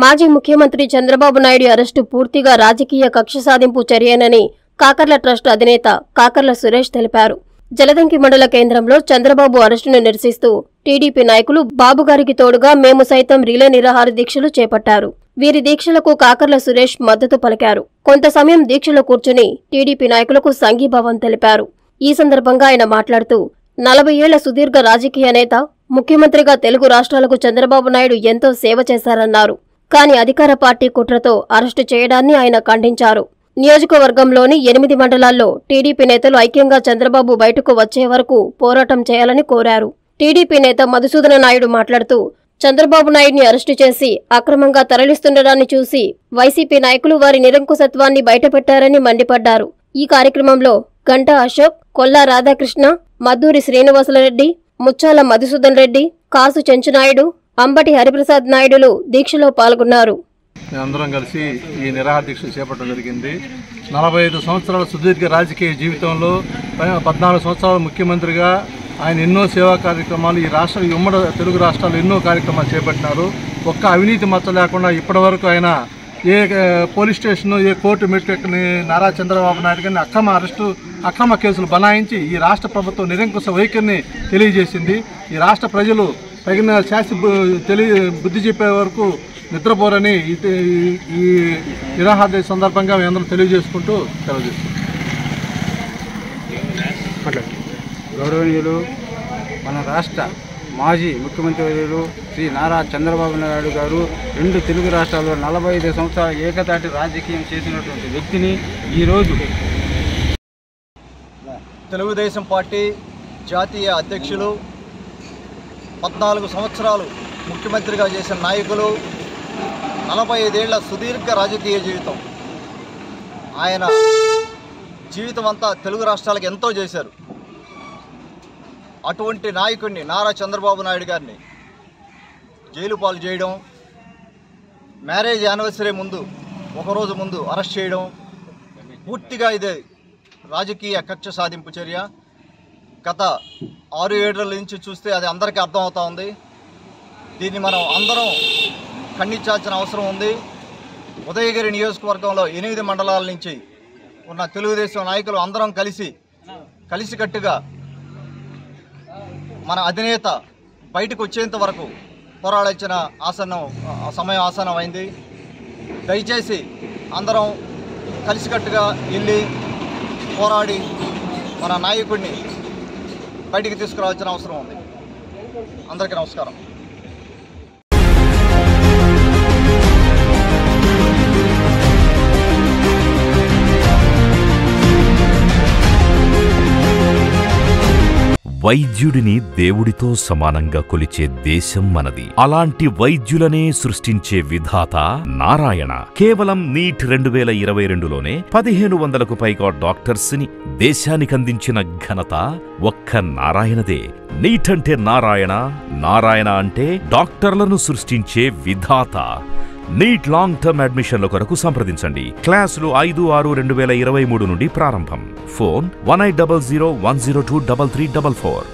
మాజీ ముఖ్యమంత్రి చంద్రబాబు నాయుడు అరెస్టు పూర్తిగా రాజకీయ కక్ష సాధింపు చర్యేనని కాకర్ల ట్రస్ట్ అధినేత కాకర్ల సురేష్ తెలిపారు జలదంకి మండల కేంద్రంలో చంద్రబాబు అరెస్టును నిరసిస్తూ టీడీపీ నాయకులు బాబుగారికి తోడుగా మేము సైతం రిలే నిరాహార దీక్షలు చేపట్టారు వీరి దీక్షలకు కాకర్ల సురేష్ మద్దతు పలికారు కొంత సమయం దీక్షలో కూర్చుని టీడీపీ నాయకులకు సంఘీభావం తెలిపారు ఈ సందర్భంగా ఆయన మాట్లాడుతూ నలభై ఏళ్ల సుదీర్ఘ రాజకీయ నేత ముఖ్యమంత్రిగా తెలుగు రాష్ట్రాలకు చంద్రబాబు నాయుడు ఎంతో సేవ చేశారన్నారు కానీ అధికార పార్టీ కుట్రతో అరెస్టు చేయడాన్ని ఆయన ఖండించారు నియోజకవర్గంలోని ఎనిమిది మండలాల్లో టీడీపీ నేతలు ఐక్యంగా చంద్రబాబు బయటకు వచ్చే వరకు పోరాటం చేయాలని కోరారు టీడీపీ నేత మధుసూదన నాయుడు మాట్లాడుతూ చంద్రబాబు నాయుడిని అరెస్టు చేసి అక్రమంగా తరలిస్తుండడాన్ని చూసి వైసీపీ నాయకులు వారి నిరంకుశత్వాన్ని బయటపెట్టారని మండిపడ్డారు ఈ కార్యక్రమంలో గంటా అశోక్ కొల్లా రాధాకృష్ణ మద్దూరి శ్రీనివాసులరెడ్డి ముచ్చాల మధుసూదన్ రెడ్డి కాసు చెంచునాయుడు అంబటి హరిప్రసాద్ నాయుడులు దీక్షలో పాల్గొన్నారు మేమందరం కలిసి ఈ నిరాహార దీక్ష చేపట్టడం జరిగింది నలభై ఐదు సంవత్సరాల సుదీర్ఘ రాజకీయ జీవితంలో ప- పద్నాలుగు సంవత్సరాల ముఖ్యమంత్రిగా ఆయన ఎన్నో సేవా కార్యక్రమాలు ఈ రాష్ట్ర ఈ ఉమ్మడి తెలుగు రాష్ట్రాలు ఎన్నో కార్యక్రమాలు చేపట్టినారు ఒక్క అవినీతి మచ్చ లేకుండా ఇప్పటివరకు ఆయన ఏ ఏ, పోలీస్ స్టేషన్ ఏ కోర్టు మెట్టుని నారా చంద్రబాబు నాయుడు గారిని అక్రమ అరెస్టు అక్రమ కేసులు బనాయించి ఈ రాష్ట్ర ప్రభుత్వం నిరంకుశ వైఖరిని తెలియజేసింది ఈ రాష్ట్ర ప్రజలు తగిన శాస్తి బు- తెలియ బుద్ధి చెప్పే వరకు నిద్రపోరని ఈ ఈ- ఈ నిరాహార దీక్ష సందర్భంగా మేము అందరం తెలియజేసుకుంటూ తెలియజేస్తున్నాం గౌరవనీయులు మన రాష్ట్ర మాజీ ముఖ్యమంత్రి వర్యులు శ్రీ నారా చంద్రబాబు నాయుడు గారు రెండు తెలుగు రాష్ట్రాల్లో నలభై ఐదు సంవత్సరాల ఏకతాటి రాజకీయం చేసినటువంటి వ్యక్తిని ఈరోజు తెలుగుదేశం పార్టీ జాతీయ అధ్యక్షులు పద్నాలుగు సంవత్సరాలు ముఖ్యమంత్రిగా చేసిన నాయకులు నలభై ఐదేళ్ల సుదీర్ఘ రాజకీయ జీవితం ఆయన జీవితం అంతా తెలుగు రాష్ట్రాలకు ఎంతో చేశారు అటువంటి నాయకుడిని నారా చంద్రబాబు నాయుడు గారిని జైలు పాలు చేయడం మ్యారేజ్ యానివర్సరీ ముందు ఒకరోజు ముందు అరెస్ట్ చేయడం పూర్తిగా ఇదే రాజకీయ కక్ష సాధింపు చర్య గత ఆరు ఏడుల నుంచి చూస్తే అది అందరికీ అర్థమవుతా ఉంది దీన్ని మనం అందరం ఖండించాల్సిన అవసరం ఉంది ఉదయగిరి నియోజకవర్గంలో ఎనిమిది మండలాల నుంచి ఉన్న తెలుగుదేశం నాయకులు అందరం కలిసి కలిసికట్టుగా మన అధినేత బయటకు వచ్చేంత వరకు పోరాడాల్సిన ఆసనం ఆ సమయం ఆసనం అయింది దయచేసి అందరం కలిసికట్టుగా వెళ్ళి పోరాడి మన నాయకుడిని బయటికి తీసుకురావాల్సిన అవసరం ఉంది అందరికీ నమస్కారం వైద్యుడిని దేవుడితో సమానంగా కొలిచే దేశం మనది అలాంటి వైద్యులనే సృష్టించే విధాత నారాయణ కేవలం నీట్ రెండు వేల ఇరవై రెండులోనే పదిహేను వందలకు పైగా డాక్టర్స్ ని దేశానికందించిన ఘనత ఒక్క నారాయణదే నీట్ అంటే నారాయణ నారాయణ అంటే డాక్టర్లను సృష్టించే విధాత నీట్ లాంగ్ టర్మ్ అడ్మిషన్ల కొరకు సంప్రదించండి క్లాసులు ఐదు ఆరు రెండు వేల ఇరవై మూడు నుండి ప్రారంభం phone one eight double zero one zero two double three double four